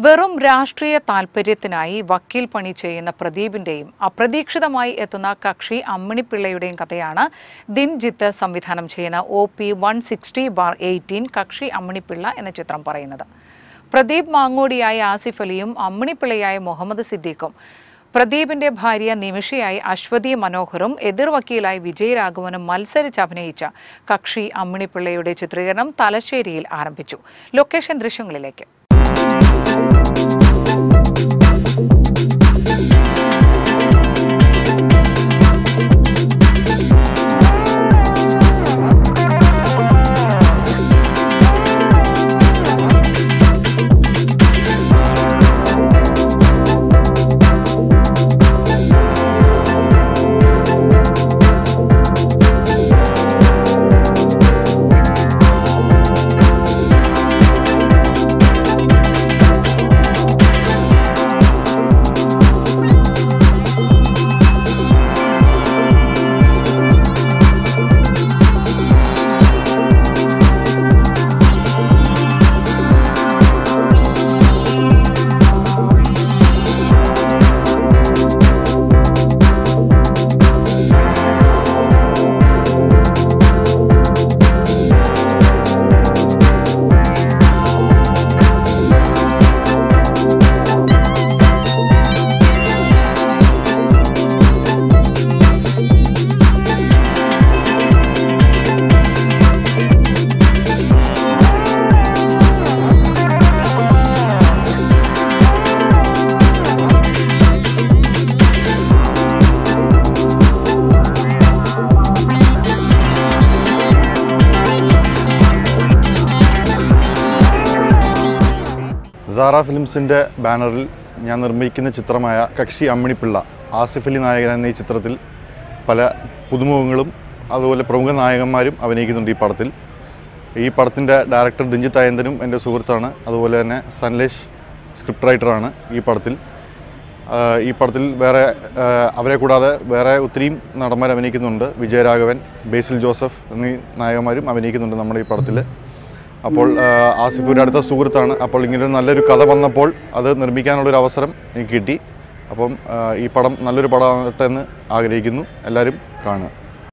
വെറും രാഷ്ട്രീയ താൽപര്യത്തിനായി വക്കീൽ പണി ചെയ്യുന്ന പ്രദീപിന്റെയും അപ്രതീക്ഷിതമായി എത്തുന്ന കക്ഷി അമ്മിണിപ്പിള്ളയുടെയും കഥയാണ് ദിൻജിത്ത് സംവിധാനം ചെയ്യുന്ന O P one sixty bar eighteen Kakshi Amminippilla എന്ന ചിത്രം പറയുന്നത് പ്രദീപ് മാങ്ങോടിയായ ആസിഫ് അലിയും അമ്മിണിപ്പിള്ളയായ മുഹമ്മദ് സിദ്ദീഖും പ്രദീപിന്റെ ഭാര്യ നിമിഷയായി അശ്വതി മനോഹറും എതിർ വക്കീലായി വിജയരാഘവനും മത്സരിച്ച് അഭിനയിച്ച കക്ഷി അമ്മിണിപ്പിള്ളയുടെ ചിത്രീകരണം തലശ്ശേരിയിൽ ആരംഭിച്ചു ലൊക്കേഷൻ ദൃശ്യങ്ങളിലേക്ക് സാറ ഫിലിംസിൻ്റെ ബാനറിൽ ഞാൻ നിർമ്മിക്കുന്ന ചിത്രമായ കക്ഷി അമ്മിണിപ്പിള്ള ആസിഫ് അലി നായകൻ എന്ന ഈ ചിത്രത്തിൽ പല പുതുമുഖങ്ങളും അതുപോലെ പ്രമുഖ നായകന്മാരും അഭിനയിക്കുന്നുണ്ട് ഈ പടത്തിൽ ഈ പടത്തിൻ്റെ ഡയറക്ടർ ദിഞ്ചിത്ത് അയന്തനും എൻ്റെ സുഹൃത്താണ് അതുപോലെ തന്നെ സൻലേഷ് സ്ക്രിപ്റ്റ് റൈറ്ററാണ് ഈ പടത്തിൽ ആഹ് ഈ പടത്തിൽ വേറെ ആഹ് അവരെ കൂടാതെ വേറെ ഒത്തിരിയും നടന്മാർ അഭിനയിക്കുന്നുണ്ട് വിജയരാഘവൻ ബേസിൽ ജോസഫ് എന്നീ നായകന്മാരും അഭിനയിക്കുന്നുണ്ട് നമ്മുടെ ഈ പടത്തിൽ അപ്പോൾ ആഹ് ആസിഫ് ഒരു അടുത്ത സുഹൃത്താണ് അപ്പോൾ ഇങ്ങനെ ഒരു നല്ലൊരു കഥ വന്നപ്പോൾ അത് നിർമ്മിക്കാനുള്ളൊരു അവസരം എനിക്ക് കിട്ടി അപ്പം ആഹ് ഈ പടം നല്ലൊരു പടമാകട്ടെ എന്ന് ആഗ്രഹിക്കുന്നു എല്ലാവരും കാണുക